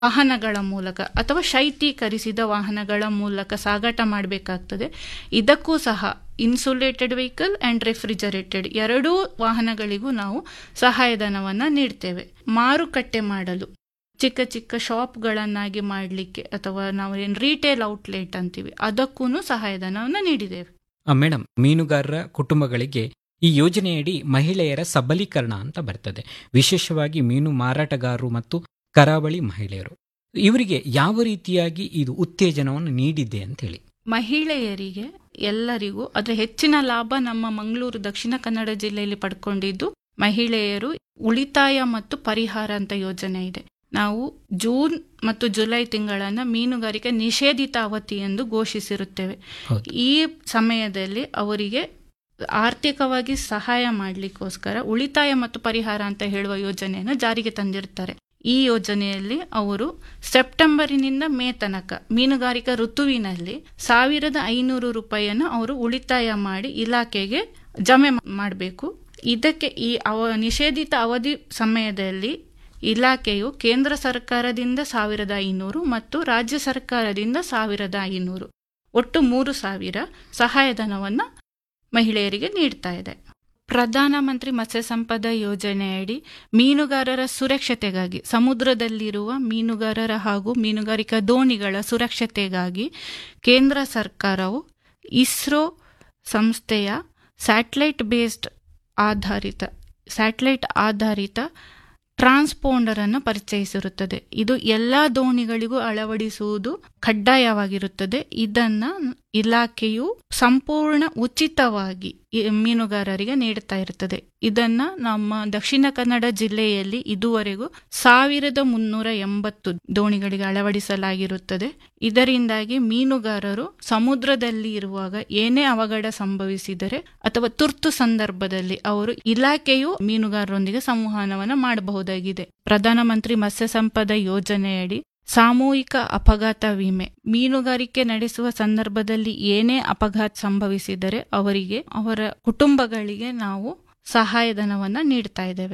ವಾಹನಗಳ ಮೂಲಕ ಅಥವಾ ಶೈತ್ಯೀಕರಿಸಿದ ವಾಹನಗಳ ಮೂಲಕ ಸಾಗಾಟ ಮಾಡಬೇಕಾಗ್ತದೆ ಇದಕ್ಕೂ ಸಹ ಇನ್ಸುಲೇಟೆಡ್ ವೆಹಿಕಲ್ ಅಂಡ್ ರೆಫ್ರಿಜರೇಟೆಡ್ ಎರಡೂ ವಾಹನಗಳಿಗೂ ನಾವು ಸಹಾಯಧನವನ್ನು ನೀಡ್ತೇವೆ ಮಾರುಕಟ್ಟೆ ಮಾಡಲು ಚಿಕ್ಕ ಚಿಕ್ಕ ಶಾಪ್ಗಳನ್ನಾಗಿ ಮಾಡಲಿಕ್ಕೆ ಅಥವಾ ನಾವು ಏನು ರಿಟೇಲ್ ಔಟ್ಲೆಟ್ ಅಂತೀವಿ ಅದಕ್ಕೂ ಸಹಾಯಧನವನ್ನು ನೀಡಿದ್ದೇವೆ ಆ, ಮೇಡಮ್ ಮೀನುಗಾರರ ಕುಟುಂಬಗಳಿಗೆ ಈ ಯೋಜನೆಯಡಿ ಮಹಿಳೆಯರ ಸಬಲೀಕರಣ ಅಂತ ಬರ್ತದೆ ವಿಶೇಷವಾಗಿ ಮೀನು ಮಾರಾಟಗಾರರು ಮತ್ತು ಕರಾವಳಿ ಮಹಿಳೆಯರು ಇವರಿಗೆ ಯಾವ ರೀತಿಯಾಗಿ ಇದು ಉತ್ತೇಜನವನ್ನು ನೀಡಿದೆ ಅಂತ ಹೇಳಿ ಮಹಿಳೆಯರಿಗೆ ಎಲ್ಲರಿಗೂ ಅದರ ಹೆಚ್ಚಿನ ಲಾಭ ನಮ್ಮ ಮಂಗಳೂರು ದಕ್ಷಿಣ ಕನ್ನಡ ಜಿಲ್ಲೆಯಲ್ಲಿ ಪಡ್ಕೊಂಡಿದ್ದು ಮಹಿಳೆಯರು ಉಳಿತಾಯ ಮತ್ತು ಪರಿಹಾರ ಅಂತ ಯೋಜನೆ ಇದೆ ನಾವು ಜೂನ್ ಮತ್ತು ಜುಲೈ ತಿಂಗಳನ್ನ ಮೀನುಗಾರಿಕೆ ನಿಷೇಧಿತ ಅವಧಿ ಎಂದು ಘೋಷಿಸಿರುತ್ತೇವೆ ಹೌದು. ಈ ಸಮಯದಲ್ಲಿ ಅವರಿಗೆ ಆರ್ಥಿಕವಾಗಿ ಸಹಾಯ ಮಾಡಲಿಕ್ಕೋಸ್ಕರ ಉಳಿತಾಯ ಮತ್ತು ಪರಿಹಾರ ಅಂತ ಹೇಳುವ ಯೋಜನೆಯನ್ನು ಜಾರಿಗೆ ತಂದಿರ್ತಾರೆ ಈ ಯೋಜನೆಯಲ್ಲಿ ಅವರು ಸೆಪ್ಟೆಂಬರಿನಿಂದ ಮೇ ತನಕ ಮೀನುಗಾರಿಕಾ ಋತುವಿನಲ್ಲಿ ಸಾವಿರದ ಐನೂರು ರೂಪಾಯಿಯನ್ನು ಅವರು ಉಳಿತಾಯ ಮಾಡಿ ಇಲಾಖೆಗೆ ಜಮೆ ಮಾಡಬೇಕು ಇದಕ್ಕೆ ಈ ಅವ ನಿಷೇಧಿತ ಅವಧಿ ಸಮಯದಲ್ಲಿ ಇಲಾಖೆಯು ಕೇಂದ್ರ ಸರ್ಕಾರದಿಂದ ಸಾವಿರದ ಐನೂರು ಮತ್ತು ರಾಜ್ಯ ಸರ್ಕಾರದಿಂದ ಸಾವಿರದ ಐನೂರು ಒಟ್ಟು ಮೂರು ಸಾವಿರ ಸಹಾಯಧನವನ್ನು ಮಹಿಳೆಯರಿಗೆ ನೀಡ್ತಾ ಇದೆ ಪ್ರಧಾನಮಂತ್ರಿ ಮತ್ಸ್ಯ ಸಂಪದ ಯೋಜನೆಯಡಿ ಮೀನುಗಾರರ ಸುರಕ್ಷತೆಗಾಗಿ ಸಮುದ್ರದಲ್ಲಿರುವ ಮೀನುಗಾರರ ಹಾಗೂ ಮೀನುಗಾರಿಕಾ ದೋಣಿಗಳ ಸುರಕ್ಷತೆಗಾಗಿ ಕೇಂದ್ರ ಸರ್ಕಾರವು ಇಸ್ರೋ ಸಂಸ್ಥೆಯ ಸ್ಯಾಟಲೈಟ್ ಬೇಸ್ಡ್ ಆಧಾರಿತ ಸ್ಯಾಟಲೈಟ್ ಆಧಾರಿತ ಟ್ರಾನ್ಸ್ಪೋಂಡರ್ ಅನ್ನು ಪರಿಚಯಿಸಿರುತ್ತದೆ ಇದು ಎಲ್ಲ ದೋಣಿಗಳಿಗೂ ಅಳವಡಿಸುವುದು ಕಡ್ಡಾಯವಾಗಿರುತ್ತದೆ ಇದನ್ನ ಇಲಾಖೆಯು ಸಂಪೂರ್ಣ ಉಚಿತವಾಗಿ ಈ ಮೀನುಗಾರರಿಗೆ ನೀಡುತ್ತಾ ಇರುತ್ತದೆ ಇದನ್ನ ನಮ್ಮ ದಕ್ಷಿಣ ಕನ್ನಡ ಜಿಲ್ಲೆಯಲ್ಲಿ ಇದುವರೆಗೂ ಸಾವಿರದ ಮುನ್ನೂರ ಎಂಬತ್ತು ದೋಣಿಗಳಿಗೆ ಅಳವಡಿಸಲಾಗಿರುತ್ತದೆ ಇದರಿಂದಾಗಿ ಮೀನುಗಾರರು ಸಮುದ್ರದಲ್ಲಿ ಇರುವಾಗ ಏನೇ ಅವಘಡ ಸಂಭವಿಸಿದರೆ ಅಥವಾ ತುರ್ತು ಸಂದರ್ಭದಲ್ಲಿ ಅವರು ಇಲಾಖೆಯು ಮೀನುಗಾರರೊಂದಿಗೆ ಸಂವಹನವನ್ನು ಮಾಡಬಹುದಾಗಿದೆ ಪ್ರಧಾನಮಂತ್ರಿ ಮತ್ಸ್ಯ ಸಂಪದ ಯೋಜನೆಯಡಿ ಸಾಮೂಹಿಕ ಅಪಘಾತ ವಿಮೆ ಮೀನುಗಾರಿಕೆ ನಡೆಸುವ ಸಂದರ್ಭದಲ್ಲಿ ಏನೇ ಅಪಘಾತ ಸಂಭವಿಸಿದರೆ ಅವರಿಗೆ ಅವರ ಕುಟುಂಬಗಳಿಗೆ ನಾವು ಸಹಾಯಧನವನ್ನ ನೀಡ್ತಾ ಇದ್ದೇವೆ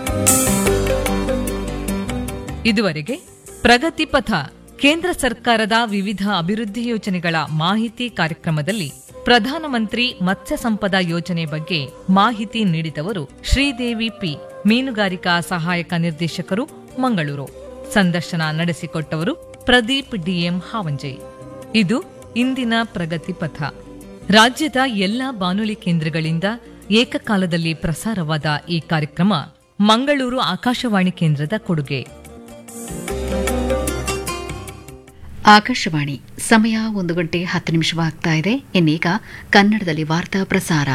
ಇದುವರೆಗೆ ಪ್ರಗತಿ ಪಥ ಕೇಂದ್ರ ಸರ್ಕಾರದ ವಿವಿಧ ಅಭಿವೃದ್ಧಿ ಯೋಜನೆಗಳ ಮಾಹಿತಿ ಕಾರ್ಯಕ್ರಮದಲ್ಲಿ ಪ್ರಧಾನಮಂತ್ರಿ ಮತ್ಸ್ಯ ಸಂಪದ ಯೋಜನೆ ಬಗ್ಗೆ ಮಾಹಿತಿ ನೀಡಿದವರು ಶ್ರೀದೇವಿ ಪಿ ಮೀನುಗಾರಿಕಾ ಸಹಾಯಕ ನಿರ್ದೇಶಕರು ಮಂಗಳೂರು ಸಂದರ್ಶನ ನಡೆಸಿಕೊಟ್ಟವರು ಪ್ರದೀಪ್ ಡಿಎಂ ಹಾವಂಜೆ ಇದು ಇಂದಿನ ಪ್ರಗತಿ ಪಥ ರಾಜ್ಯದ ಎಲ್ಲಾ ಬಾನುಲಿ ಕೇಂದ್ರಗಳಿಂದ ಏಕಕಾಲದಲ್ಲಿ ಪ್ರಸಾರವಾದ ಈ ಕಾರ್ಯಕ್ರಮ ಮಂಗಳೂರು ಆಕಾಶವಾಣಿ ಕೇಂದ್ರದ ಕೊಡುಗೆ ಆಕಾಶವಾಣಿ ಸಮಯ ಒಂದು ಗಂಟೆ ಹತ್ತು ನಿಮಿಷವಾಗ್ತಾ ಇದೆ ಇನ್ನೀಗ ಕನ್ನಡದಲ್ಲಿ ವಾರ್ತಾ ಪ್ರಸಾರ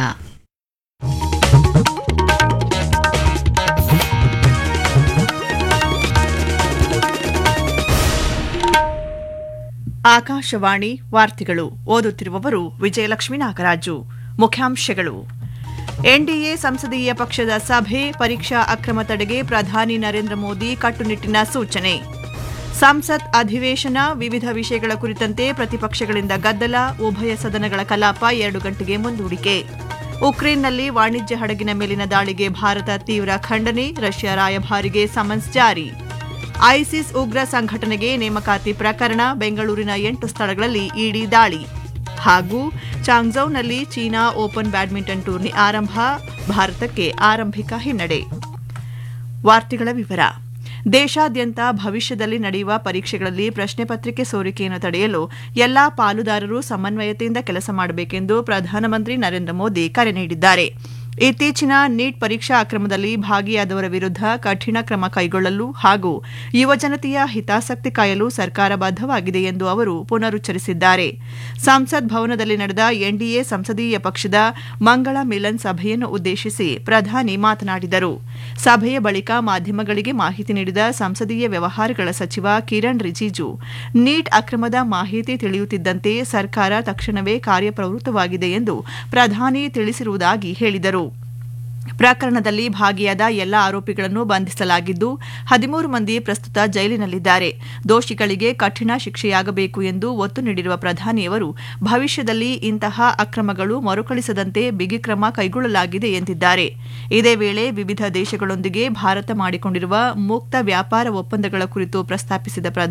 ಆಕಾಶವಾಣಿ ವಾರ್ತೆಗಳು ಓದುತ್ತಿರುವವರು ವಿಜಯಲಕ್ಷ್ಮಿ ನಾಗರಾಜು ಮುಖ್ಯಾಂಶಗಳು ಎನ್ಡಿಎ ಸಂಸದೀಯ ಪಕ್ಷದ ಸಭೆ ಪರೀಕ್ಷಾ ಅಕ್ರಮ ತಡೆಗೆ ಪ್ರಧಾನಿ ನರೇಂದ್ರ ಮೋದಿ ಕಟ್ಟುನಿಟ್ಟಿನ ಸೂಚನೆ ಸಂಸತ್ ಅಧಿವೇಶನ ವಿವಿಧ ವಿಷಯಗಳ ಕುರಿತಂತೆ ಪ್ರತಿಪಕ್ಷಗಳಿಂದ ಗದ್ದಲ ಉಭಯ ಸದನಗಳ ಕಲಾಪ ಎರಡು ಗಂಟೆಗೆ ಮುಂದೂಡಿಕೆ ಉಕ್ರೇನ್ನಲ್ಲಿ ವಾಣಿಜ್ಯ ಹಡಗಿನ ಮೇಲಿನ ದಾಳಿಗೆ ಭಾರತ ತೀವ್ರ ಖಂಡನೆ ರಷ್ಯಾ ರಾಯಭಾರಿಗೆ ಸಮನ್ಸ್ ಜಾರಿ ಐಸಿಸ್ ಉಗ್ರ ಸಂಘಟನೆಗೆ ನೇಮಕಾತಿ ಪ್ರಕರಣ ಬೆಂಗಳೂರಿನ ಎಂಟು ಸ್ಥಳಗಳಲ್ಲಿ ಇಡಿ ದಾಳಿ ಹಾಗೂ ಚಾಂಗ್ಝೌನಲ್ಲಿ ಚೀನಾ ಓಪನ್ ಬ್ಯಾಡ್ಮಿಂಟನ್ ಟೂರ್ನಿ ಆರಂಭ ಭಾರತಕ್ಕೆ ಆರಂಭಿಕ ಹಿನ್ನಡೆ ವಾರ್ತೆಗಳ ವಿವರ ದೇಶಾದ್ಯಂತ ಭವಿಷ್ಯದಲ್ಲಿ ನಡೆಯುವ ಪರೀಕ್ಷೆಗಳಲ್ಲಿ ಪ್ರಶ್ನೆ ಪತ್ರಿಕೆ ಸೋರಿಕೆಯನ್ನು ತಡೆಯಲು ಎಲ್ಲಾ ಪಾಲುದಾರರು ಸಮನ್ವಯತೆಯಿಂದ ಕೆಲಸ ಮಾಡಬೇಕೆಂದು ಪ್ರಧಾನಮಂತ್ರಿ ನರೇಂದ್ರ ಮೋದಿ ಕರೆ ನೀಡಿದ್ದಾರೆ ಇತ್ತೀಚಿನ ನೀಟ್ ಪರೀಕ್ಷಾ ಅಕ್ರಮದಲ್ಲಿ ಭಾಗಿಯಾದವರ ವಿರುದ್ಧ ಕಠಿಣ ಕ್ರಮ ಕೈಗೊಳ್ಳಲು ಹಾಗೂ ಯುವಜನತೆಯ ಹಿತಾಸಕ್ತಿ ಕಾಯಲು ಸರ್ಕಾರ ಬದ್ಧವಾಗಿದೆ ಎಂದು ಅವರು ಪುನರುಚ್ಚರಿಸಿದ್ದಾರೆ ಸಂಸತ್ ಭವನದಲ್ಲಿ ನಡೆದ ಎನ್ಡಿಎ ಸಂಸದೀಯ ಪಕ್ಷದ ಮಂಗಳ ಮಿಲನ್ ಸಭೆಯನ್ನು ಉದ್ದೇಶಿಸಿ ಪ್ರಧಾನಿ ಮಾತನಾಡಿದರು ಸಭೆಯ ಬಳಿಕ ಮಾಧ್ಯಮಗಳಿಗೆ ಮಾಹಿತಿ ನೀಡಿದ ಸಂಸದೀಯ ವ್ಯವಹಾರಗಳ ಸಚಿವ ಕಿರಣ್ ರಿಜಿಜು ನೀಟ್ ಅಕ್ರಮದ ಮಾಹಿತಿ ತಿಳಿಯುತ್ತಿದ್ದಂತೆ ಸರ್ಕಾರ ತಕ್ಷಣವೇ ಕಾರ್ಯಪ್ರವೃತ್ತವಾಗಿದೆ ಎಂದು ಪ್ರಧಾನಿ ತಿಳಿಸಿರುವುದಾಗಿ ಹೇಳಿದರು ಪ್ರಕರಣದಲ್ಲಿ ಭಾಗಿಯಾದ ಎಲ್ಲ ಆರೋಪಿಗಳನ್ನು ಬಂಧಿಸಲಾಗಿದ್ದು ಹದಿಮೂರು ಮಂದಿ ಪ್ರಸ್ತುತ ಜೈಲಿನಲ್ಲಿದ್ದಾರೆ ದೋಷಿಗಳಿಗೆ ಕಠಿಣ ಶಿಕ್ಷೆಯಾಗಬೇಕು ಎಂದು ಒತ್ತು ನೀಡಿರುವ ಪ್ರಧಾನಿಯವರು ಭವಿಷ್ಯದಲ್ಲಿ ಇಂತಹ ಅಕ್ರಮಗಳು ಮರುಕಳಿಸದಂತೆ ಬಿಗಿ ಕ್ರಮ ಕೈಗೊಳ್ಳಲಾಗಿದೆ ಎಂದಿದ್ದಾರೆ ಇದೇ ವೇಳೆ ವಿವಿಧ ದೇಶಗಳೊಂದಿಗೆ ಭಾರತ ಮಾಡಿಕೊಂಡಿರುವ ಮುಕ್ತ ವ್ಯಾಪಾರ ಒಪ್ಪಂದಗಳ ಕುರಿತು ಪ್ರಸ್ತಾಪಿಸಿದ